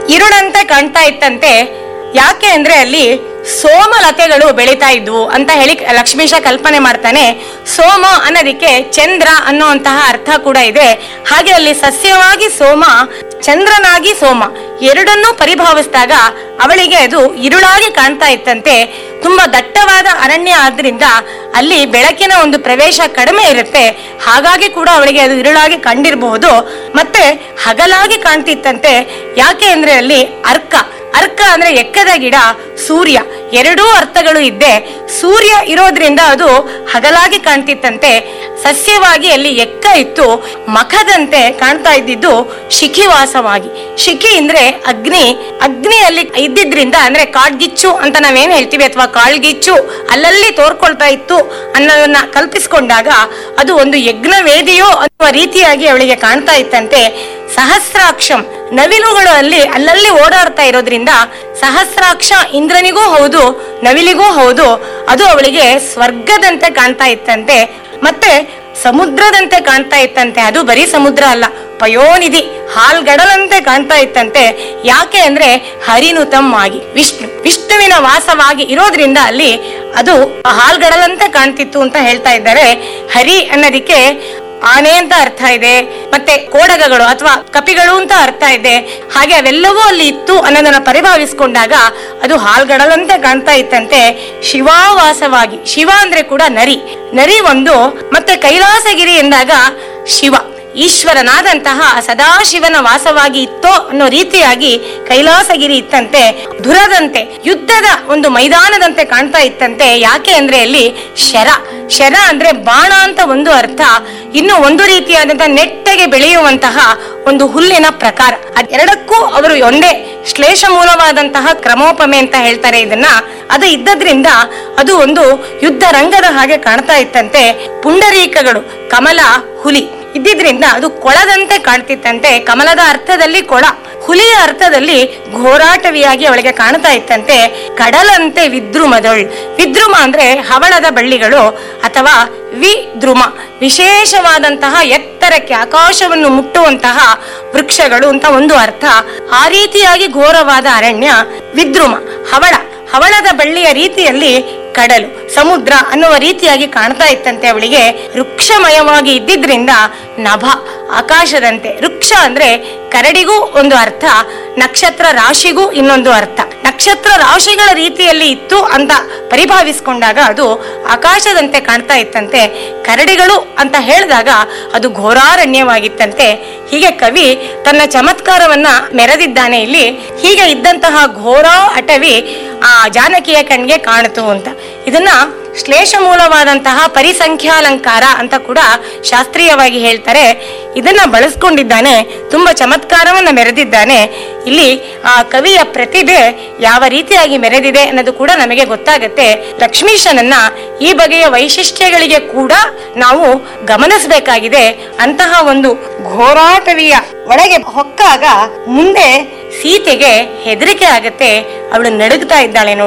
ಇರುಳಂತೆ ಕಾಣ್ತಾ ಇತ್ತಂತೆ ಯಾಕೆ ಅಂದ್ರೆ ಅಲ್ಲಿ ಸೋಮಲತೆಗಳು ಬೆಳೀತಾ ಇದ್ವು ಅಂತ ಹೇಳಿ ಲಕ್ಷ್ಮೀಶ ಕಲ್ಪನೆ ಮಾಡ್ತಾನೆ ಸೋಮ ಅನ್ನೋದಕ್ಕೆ ಚಂದ್ರ ಅನ್ನುವಂತಹ ಅರ್ಥ ಕೂಡ ಇದೆ ಹಾಗೆ ಅಲ್ಲಿ ಸಸ್ಯವಾಗಿ ಸೋಮ ಚಂದ್ರನಾಗಿ ಸೋಮ ಎರಡನ್ನೂ ಪರಿಭಾವಿಸಿದಾಗ ಅವಳಿಗೆ ಅದು ಇರುಳಾಗಿ ಕಾಣ್ತಾ ಇತ್ತಂತೆ ತುಂಬಾ ದಟ್ಟವಾದ ಅರಣ್ಯ ಆದ್ರಿಂದ ಅಲ್ಲಿ ಬೆಳಕಿನ ಒಂದು ಪ್ರವೇಶ ಕಡಿಮೆ ಇರುತ್ತೆ ಹಾಗಾಗಿ ಕೂಡ ಅವಳಿಗೆ ಅದು ಇರುಳಾಗಿ ಕಂಡಿರಬಹುದು ಮತ್ತೆ ಹಗಲಾಗಿ ಕಾಣ್ತಿತ್ತಂತೆ ಯಾಕೆ ಅಂದ್ರೆ ಅಲ್ಲಿ ಅರ್ಕ ಅರ್ಕ ಅಂದ್ರೆ ಎಕ್ಕದ ಗಿಡ ಸೂರ್ಯ ಎರಡೂ ಅರ್ಥಗಳು ಇದ್ದೆ ಸೂರ್ಯ ಇರೋದ್ರಿಂದ ಅದು ಹಗಲಾಗಿ ಕಾಣ್ತಿತ್ತಂತೆ ಸಸ್ಯವಾಗಿ ಅಲ್ಲಿ ಎಕ್ಕ ಇತ್ತು ಮಖದಂತೆ ಕಾಣ್ತಾ ಇದ್ದಿದ್ದು ಶಿಖಿವಾಸವಾಗಿ ಶಿಖಿ ಅಂದ್ರೆ ಅಗ್ನಿ ಅಗ್ನಿಯಲ್ಲಿ ಇದ್ದಿದ್ರಿಂದ ಅಂದ್ರೆ ಕಾಡ್ಗಿಚ್ಚು ಅಂತ ನಾವೇನ್ ಹೇಳ್ತೀವಿ ಅಥವಾ ಕಾಳ್ಗಿಚ್ಚು ಅಲ್ಲಲ್ಲಿ ತೋರ್ಕೊಳ್ತಾ ಇತ್ತು ಅನ್ನೋದನ್ನ ಕಲ್ಪಿಸ್ಕೊಂಡಾಗ ಅದು ಒಂದು ಯಜ್ಞ ವೇದಿಯೋ ಅನ್ನುವ ರೀತಿಯಾಗಿ ಅವಳಿಗೆ ಕಾಣ್ತಾ ಇತ್ತಂತೆ ಸಹಸ್ರಾಕ್ಷಂ ನವಿಲುಗಳು ಅಲ್ಲಿ ಅಲ್ಲಲ್ಲಿ ಓಡಾಡ್ತಾ ಇರೋದ್ರಿಂದ ಸಹಸ್ರಾಕ್ಷ ಇಂದ್ರನಿಗೂ ಹೌದು ನವಿಲಿಗೂ ಹೌದು ಅದು ಅವಳಿಗೆ ಸ್ವರ್ಗದಂತೆ ಕಾಣ್ತಾ ಇತ್ತಂತೆ ಮತ್ತೆ ಸಮುದ್ರದಂತೆ ಕಾಣ್ತಾ ಇತ್ತಂತೆ ಅದು ಬರೀ ಸಮುದ್ರ ಅಲ್ಲ ಪಯೋನಿಧಿ ಹಾಲ್ಗಡಲಂತೆ ಕಾಣ್ತಾ ಇತ್ತಂತೆ ಯಾಕೆ ಅಂದ್ರೆ ಹರಿನುತಮ್ ಆಗಿ ವಿಷ್ಣು ವಿಷ್ಣುವಿನ ವಾಸವಾಗಿ ಇರೋದ್ರಿಂದ ಅಲ್ಲಿ ಅದು ಹಾಲ್ಗಡಲಂತೆ ಕಾಣ್ತಿತ್ತು ಅಂತ ಹೇಳ್ತಾ ಇದ್ದಾರೆ ಹರಿ ಅನ್ನೋದಿಕ್ಕೆ ಆನೆ ಅಂತ ಅರ್ಥ ಇದೆ ಮತ್ತೆ ಕೋಡಗಗಳು ಅಥವಾ ಕಪಿಗಳು ಅಂತ ಅರ್ಥ ಇದೆ ಹಾಗೆ ಅವೆಲ್ಲವೂ ಅಲ್ಲಿ ಇತ್ತು ಅನ್ನೋದನ್ನ ಪರಿಭಾವಿಸ್ಕೊಂಡಾಗ ಅದು ಹಾಲ್ಗಡಲಂತೆ ಕಾಣ್ತಾ ಇತ್ತಂತೆ ಶಿವಾವಾಸವಾಗಿ ಶಿವ ಅಂದ್ರೆ ಕೂಡ ನರಿ ನರಿ ಒಂದು ಮತ್ತೆ ಕೈಲಾಸಗಿರಿ ಎಂದಾಗ ಶಿವ ಈಶ್ವರನಾದಂತಹ ಸದಾಶಿವನ ವಾಸವಾಗಿ ಇತ್ತೋ ಅನ್ನೋ ರೀತಿಯಾಗಿ ಕೈಲಾಸಗಿರಿ ಇತ್ತಂತೆ ಧುರದಂತೆ ಯುದ್ಧದ ಒಂದು ಮೈದಾನದಂತೆ ಕಾಣ್ತಾ ಇತ್ತಂತೆ ಯಾಕೆ ಅಂದ್ರೆ ಅಲ್ಲಿ ಶರ ಶರ ಅಂದ್ರೆ ಬಾಣ ಅಂತ ಒಂದು ಅರ್ಥ ಇನ್ನು ಒಂದು ರೀತಿಯಾದಂತಹ ನೆಟ್ಟಗೆ ಬೆಳೆಯುವಂತಹ ಒಂದು ಹುಲ್ಲಿನ ಪ್ರಕಾರ ಅದೆರಡಕ್ಕೂ ಅವರು ಒಂದೇ ಶ್ಲೇಷ ಮೂಲವಾದಂತಹ ಕ್ರಮೋಪಮೆ ಅಂತ ಹೇಳ್ತಾರೆ ಇದನ್ನ ಅದು ಇದ್ದದ್ರಿಂದ ಅದು ಒಂದು ಯುದ್ಧ ರಂಗದ ಹಾಗೆ ಕಾಣ್ತಾ ಇತ್ತಂತೆ ಪುಂಡರೀಕಗಳು ಕಮಲ ಹುಲಿ ಇದ್ದಿದ್ರಿಂದ ಅದು ಕೊಳದಂತೆ ಕಾಣ್ತಿತ್ತಂತೆ ಕಮಲದ ಅರ್ಥದಲ್ಲಿ ಕೊಳ ಹುಲಿಯ ಅರ್ಥದಲ್ಲಿ ಘೋರಾಟವಿಯಾಗಿ ಅವಳಿಗೆ ಕಾಣ್ತಾ ಇತ್ತಂತೆ ಕಡಲಂತೆ ವಿದ್ರುಮದೊಳ್ ವಿದ್ರುಮ ಅಂದ್ರೆ ಹವಳದ ಬಳ್ಳಿಗಳು ಅಥವಾ ವಿದ್ರುಮ ವಿಶೇಷವಾದಂತಹ ಎತ್ತರಕ್ಕೆ ಆಕಾಶವನ್ನು ಮುಟ್ಟುವಂತಹ ವೃಕ್ಷಗಳು ಅಂತ ಒಂದು ಅರ್ಥ ಆ ರೀತಿಯಾಗಿ ಘೋರವಾದ ಅರಣ್ಯ ವಿದ್ರುಮ ಹವಳ ಹವಳದ ಬಳ್ಳಿಯ ರೀತಿಯಲ್ಲಿ ಕಡಲು ಸಮುದ್ರ ಅನ್ನುವ ರೀತಿಯಾಗಿ ಕಾಣ್ತಾ ಇತ್ತಂತೆ ಅವಳಿಗೆ ವೃಕ್ಷಮಯವಾಗಿ ಇದ್ದಿದ್ರಿಂದ ನಭ ಆಕಾಶದಂತೆ ವೃಕ್ಷ ಅಂದ್ರೆ ಕರಡಿಗೂ ಒಂದು ಅರ್ಥ ನಕ್ಷತ್ರ ರಾಶಿಗೂ ಇನ್ನೊಂದು ಅರ್ಥ ನಕ್ಷತ್ರ ರಾಶಿಗಳ ರೀತಿಯಲ್ಲಿ ಇತ್ತು ಅಂತ ಪರಿಭಾವಿಸ್ಕೊಂಡಾಗ ಅದು ಆಕಾಶದಂತೆ ಕಾಣ್ತಾ ಇತ್ತಂತೆ ಕರಡಿಗಳು ಅಂತ ಹೇಳಿದಾಗ ಅದು ಘೋರಾರಣ್ಯವಾಗಿತ್ತಂತೆ ಹೀಗೆ ಕವಿ ತನ್ನ ಚಮತ್ಕಾರವನ್ನ ಮೆರೆದಿದ್ದಾನೆ ಇಲ್ಲಿ ಹೀಗೆ ಇದ್ದಂತಹ ಘೋರ ಅಟವಿ ಆ ಜಾನಕಿಯ ಕಣ್ಗೆ ಕಾಣಿತು ಅಂತ ಇದನ್ನ ಶ್ಲೇಷ ಮೂಲವಾದಂತಹ ಪರಿಸಂಖ್ಯಾಲಂಕಾರ ಅಂತ ಕೂಡ ಶಾಸ್ತ್ರೀಯವಾಗಿ ಹೇಳ್ತಾರೆ ಇದನ್ನ ಬಳಸ್ಕೊಂಡಿದ್ದಾನೆ ತುಂಬಾ ಚಮತ್ಕಾರವನ್ನ ಮೆರೆದಿದ್ದಾನೆ ಇಲ್ಲಿ ಆ ಕವಿಯ ಪ್ರತಿಭೆ ಯಾವ ರೀತಿಯಾಗಿ ಮೆರೆದಿದೆ ಅನ್ನೋದು ಕೂಡ ನಮಗೆ ಗೊತ್ತಾಗತ್ತೆ ಲಕ್ಷ್ಮೀಶನನ್ನ ಈ ಬಗೆಯ ವೈಶಿಷ್ಟ್ಯಗಳಿಗೆ ಕೂಡ ನಾವು ಗಮನಿಸಬೇಕಾಗಿದೆ ಅಂತಹ ಒಂದು ಘೋರಾಟವಿಯ ಒಳಗೆ ಹೊಕ್ಕಾಗ ಮುಂದೆ ಸೀತೆಗೆ ಹೆದರಿಕೆ ಆಗತ್ತೆ ಅವಳು ನಡುಗ್ತಾ ಇದ್ದಾಳೆ ನೋಡಿ